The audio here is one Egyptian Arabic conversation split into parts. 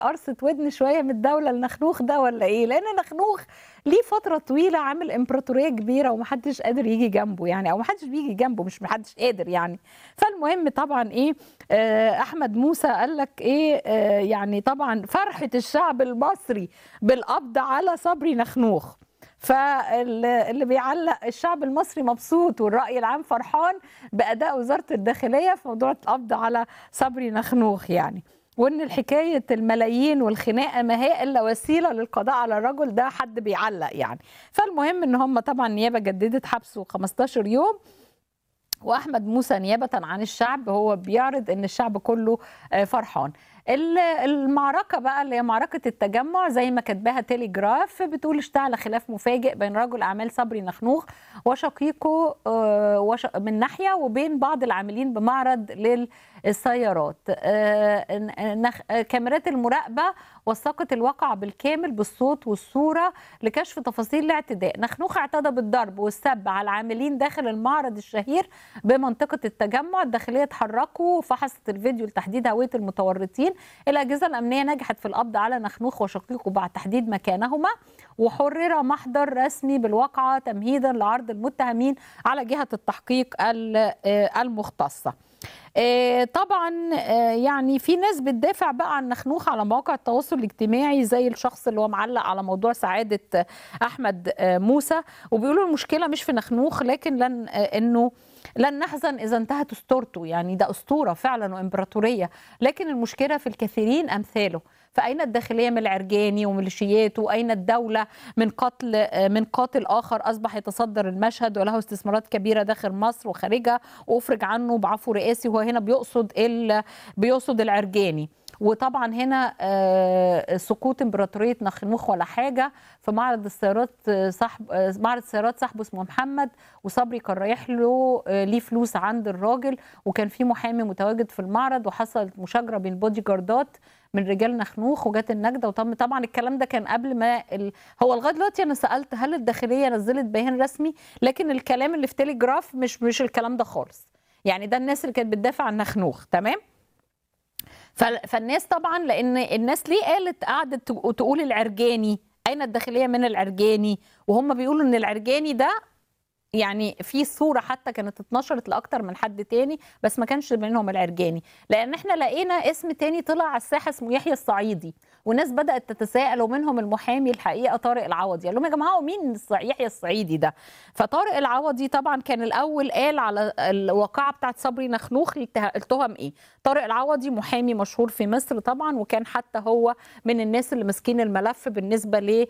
قرصة ودن شوية من الدولة النخنوخ ده ولا ايه لان نخنوخ ليه فترة طويلة عامل امبراطورية كبيرة ومحدش قادر يجي جنبه يعني او محدش بيجي جنبه مش محدش قادر يعني فالمهم طبعا ايه آه احمد موسى قال لك ايه آه يعني طبعا فرحة الشعب المصري بالقبض على صبري نخنوخ فاللي بيعلق الشعب المصري مبسوط والرأي العام فرحان بأداء وزارة الداخلية في موضوع القبض على صبري نخنوخ يعني وان الحكايه الملايين والخناقه ما هي الا وسيله للقضاء على الرجل ده حد بيعلق يعني فالمهم ان هم طبعا النيابه جددت حبسه 15 يوم واحمد موسى نيابه عن الشعب هو بيعرض ان الشعب كله فرحان المعركه بقى اللي هي معركه التجمع زي ما كاتباها تيليجراف بتقول اشتعل خلاف مفاجئ بين رجل اعمال صبري نخنوخ وشقيقه من ناحيه وبين بعض العاملين بمعرض للسيارات كاميرات المراقبه وثقت الواقع بالكامل بالصوت والصوره لكشف تفاصيل الاعتداء نخنوخ اعتدى بالضرب والسب على العاملين داخل المعرض الشهير بمنطقه التجمع الداخليه اتحركوا وفحصت الفيديو لتحديد هويه المتورطين الاجهزه الامنيه نجحت في القبض على نخنوخ وشقيقه بعد تحديد مكانهما وحرر محضر رسمي بالواقعه تمهيدا لعرض المتهمين على جهه التحقيق المختصه طبعا يعني في ناس بتدافع بقى عن نخنوخ على مواقع التواصل الاجتماعي زي الشخص اللي هو معلق على موضوع سعاده احمد موسى وبيقولوا المشكله مش في نخنوخ لكن لن انه لن نحزن اذا انتهت اسطورته يعني ده اسطوره فعلا وامبراطوريه لكن المشكله في الكثيرين امثاله فأين الداخلية من العرجاني وميليشياته أين الدولة من قتل من قاتل آخر أصبح يتصدر المشهد وله استثمارات كبيرة داخل مصر وخارجها وأفرج عنه بعفو رئاسي وهو هنا بيقصد بيقصد العرجاني وطبعا هنا سقوط امبراطوريه نخنوخ ولا حاجه في معرض السيارات صاحب معرض السيارات صاحبه اسمه محمد وصبري كان رايح له ليه فلوس عند الراجل وكان في محامي متواجد في المعرض وحصلت مشاجره بين بودي جاردات من رجال نخنوخ وجات النجده وطبعا طبعا الكلام ده كان قبل ما ال... هو لغايه دلوقتي انا سالت هل الداخليه نزلت بيان رسمي لكن الكلام اللي في تيليجراف مش مش الكلام ده خالص يعني ده الناس اللي كانت بتدافع عن نخنوخ تمام فالناس طبعا لان الناس ليه قالت قعدت تقول العرجاني اين الداخليه من العرجاني وهم بيقولوا ان العرجاني ده يعني في صورة حتى كانت اتنشرت لأكتر من حد تاني بس ما كانش منهم العرجاني لأن احنا لقينا اسم تاني طلع على الساحة اسمه يحيى الصعيدي والناس بدأت تتساءل ومنهم المحامي الحقيقة طارق العوضي قال لهم يا جماعة مين يحيى الصعيدي ده فطارق العوضي طبعا كان الأول قال على الواقعة بتاعت صبري نخنوخ التهم ايه طارق العوضي محامي مشهور في مصر طبعا وكان حتى هو من الناس اللي ماسكين الملف بالنسبة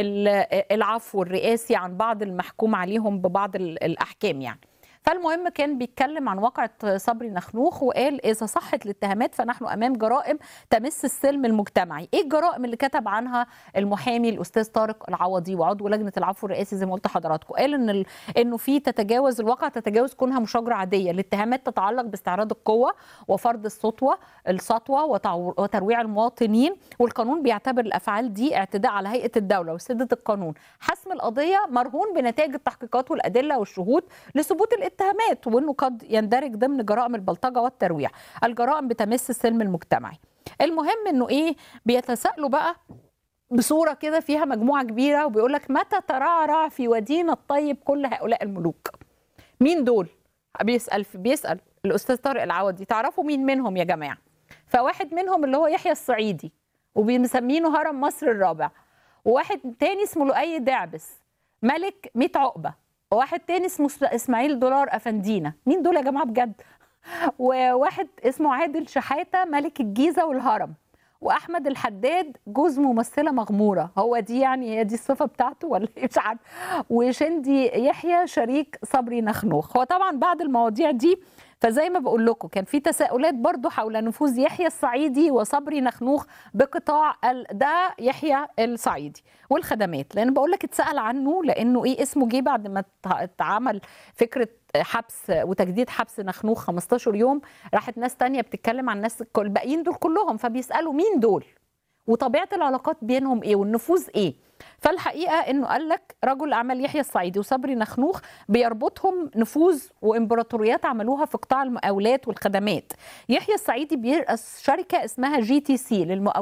للعفو الرئاسي عن بعض المحكوم عليهم ببعض الاحكام يعني فالمهم كان بيتكلم عن واقعة صبري نخنوخ وقال إذا صحت الاتهامات فنحن أمام جرائم تمس السلم المجتمعي إيه الجرائم اللي كتب عنها المحامي الأستاذ طارق العوضي وعضو لجنة العفو الرئاسي زي ما قلت لحضراتكم قال إن ال... إنه في تتجاوز الواقع تتجاوز كونها مشاجرة عادية الاتهامات تتعلق باستعراض القوة وفرض السطوة السطوة وترويع المواطنين والقانون بيعتبر الأفعال دي اعتداء على هيئة الدولة وسدة القانون حسم القضية مرهون بنتائج التحقيقات والأدلة والشهود لثبوت الاتهامات الاتهامات وانه قد يندرج ضمن جرائم البلطجه والترويع الجرائم بتمس السلم المجتمعي المهم انه ايه بيتساءلوا بقى بصوره كده فيها مجموعه كبيره وبيقول لك متى ترعرع في ودينا الطيب كل هؤلاء الملوك مين دول بيسال بيسال الاستاذ طارق العوضي تعرفوا مين منهم يا جماعه فواحد منهم اللي هو يحيى الصعيدي وبنسمينه هرم مصر الرابع وواحد تاني اسمه لؤي دعبس ملك 100 عقبه وواحد تاني اسمه اسماعيل دولار افندينا مين دول يا جماعه بجد وواحد اسمه عادل شحاته ملك الجيزه والهرم واحمد الحداد جوز ممثله مغموره هو دي يعني هي دي الصفه بتاعته ولا مش عارف وشندي يحيى شريك صبري نخنوخ هو طبعا بعد المواضيع دي فزي ما بقول لكم كان في تساؤلات برضو حول نفوذ يحيى الصعيدي وصبري نخنوخ بقطاع ده يحيى الصعيدي والخدمات لان بقول لك اتسال عنه لانه ايه اسمه جه بعد ما اتعمل فكره حبس وتجديد حبس نخنوخ 15 يوم راحت ناس تانية بتتكلم عن الناس الباقيين دول كلهم فبيسالوا مين دول وطبيعه العلاقات بينهم ايه والنفوذ ايه فالحقيقه انه قال لك رجل اعمال يحيى الصعيدي وصبري نخنوخ بيربطهم نفوذ وامبراطوريات عملوها في قطاع المقاولات والخدمات يحيى الصعيدي بيرأس شركه اسمها جي تي سي للمقاولات